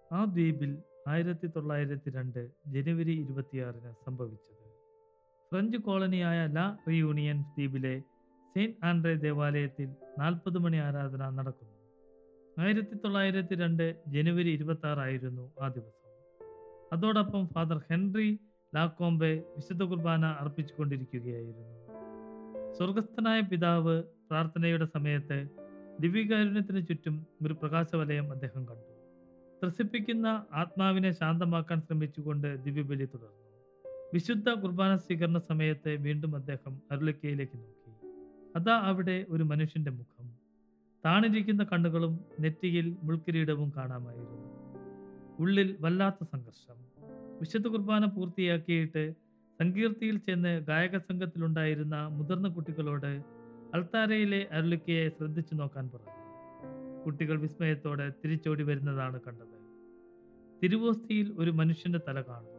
ആ ദ്വീപിൽ ആയിരത്തി തൊള്ളായിരത്തി രണ്ട് ജനുവരി ഇരുപത്തിയാറിന് സംഭവിച്ചത് ഫ്രഞ്ച് കോളനിയായ ലാ റിയൂണിയൻ ദ്വീപിലെ സെയിന്റ് ആൻഡ്രേ ദേവാലയത്തിൽ നാൽപ്പത് മണി ആരാധന നടക്കുന്നു ആയിരത്തി തൊള്ളായിരത്തി രണ്ട് ജനുവരി ഇരുപത്തി ആറായിരുന്നു ആ ദിവസം അതോടൊപ്പം ഫാദർ ഹെൻറി ലാക്കോംബെ വിശുദ്ധ കുർബാന അർപ്പിച്ചുകൊണ്ടിരിക്കുകയായിരുന്നു സ്വർഗസ്ഥനായ പിതാവ് പ്രാർത്ഥനയുടെ സമയത്ത് ദിവ്യകാരുണ്യത്തിന് ചുറ്റും ഒരു പ്രകാശവലയം അദ്ദേഹം കണ്ടു ത്രസിപ്പിക്കുന്ന ആത്മാവിനെ ശാന്തമാക്കാൻ ശ്രമിച്ചുകൊണ്ട് ദിവ്യബലി തുടർന്നു വിശുദ്ധ കുർബാന സ്വീകരണ സമയത്ത് വീണ്ടും അദ്ദേഹം അരുളിക്കയിലേക്ക് നോക്കി അതാ അവിടെ ഒരു മനുഷ്യന്റെ മുഖം താണിരിക്കുന്ന കണ്ണുകളും നെറ്റിയിൽ മുൾക്കിരീടവും കാണാമായിരുന്നു ഉള്ളിൽ വല്ലാത്ത സംഘർഷം വിശുദ്ധ കുർബാന പൂർത്തിയാക്കിയിട്ട് സങ്കീർത്തിയിൽ ചെന്ന് ഗായക സംഘത്തിലുണ്ടായിരുന്ന മുതിർന്ന കുട്ടികളോട് അൾത്താരയിലെ അരുളിക്കയെ ശ്രദ്ധിച്ചു നോക്കാൻ പറഞ്ഞു കുട്ടികൾ വിസ്മയത്തോടെ തിരിച്ചോടി വരുന്നതാണ് കണ്ടത് തിരുവോസ്തിയിൽ ഒരു മനുഷ്യന്റെ തല കാണുന്നു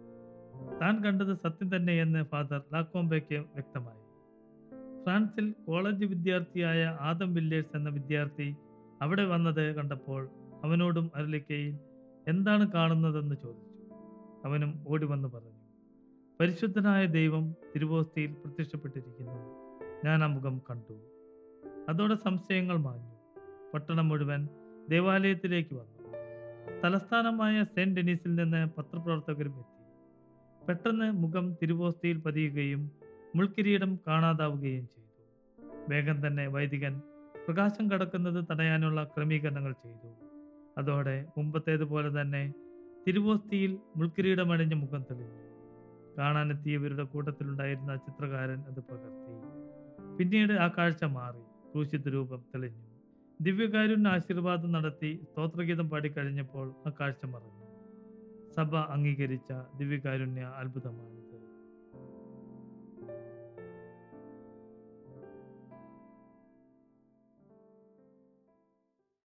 താൻ കണ്ടത് സത്യം തന്നെയെന്ന് ഫാദർ ലാക്കോംബയ്ക്ക് വ്യക്തമായി ഫ്രാൻസിൽ കോളേജ് വിദ്യാർത്ഥിയായ ആദം വില്ലേഴ്സ് എന്ന വിദ്യാർത്ഥി അവിടെ വന്നത് കണ്ടപ്പോൾ അവനോടും അരുളിക്കയിൽ എന്താണ് കാണുന്നതെന്ന് ചോദിച്ചു അവനും ഓടി വന്ന് പറഞ്ഞു പരിശുദ്ധനായ ദൈവം തിരുവോസ്തിയിൽ പ്രത്യക്ഷപ്പെട്ടിരിക്കുന്നു ഞാൻ ആ മുഖം കണ്ടു അതോടെ സംശയങ്ങൾ മാഞ്ഞു പട്ടണം മുഴുവൻ ദേവാലയത്തിലേക്ക് വന്നു തലസ്ഥാനമായ സെന്റ് ഡെനീസിൽ നിന്ന് പത്രപ്രവർത്തകരും എത്തി പെട്ടെന്ന് മുഖം തിരുവോസ്തിയിൽ പതിയുകയും മുൾക്കിരീടം കാണാതാവുകയും ചെയ്തു വേഗം തന്നെ വൈദികൻ പ്രകാശം കടക്കുന്നത് തടയാനുള്ള ക്രമീകരണങ്ങൾ ചെയ്തു അതോടെ മുമ്പത്തേതുപോലെ തന്നെ തിരുവോസ്തിയിൽ മുൾക്കിരീടമണിഞ്ഞ മുഖം തെളിഞ്ഞു കാണാനെത്തിയവരുടെ കൂട്ടത്തിലുണ്ടായിരുന്ന ചിത്രകാരൻ അത് പകർത്തി പിന്നീട് ആ കാഴ്ച മാറി ക്രൂശിത രൂപം തെളിഞ്ഞു ദിവ്യകാരുണ്യ ആശീർവാദം നടത്തി സ്തോത്രഗീതം പാടിക്കഴിഞ്ഞപ്പോൾ ആ കാഴ്ച മറഞ്ഞു സഭ അംഗീകരിച്ച ദിവ്യകാരുണ്യ അത്ഭുതമാണിത്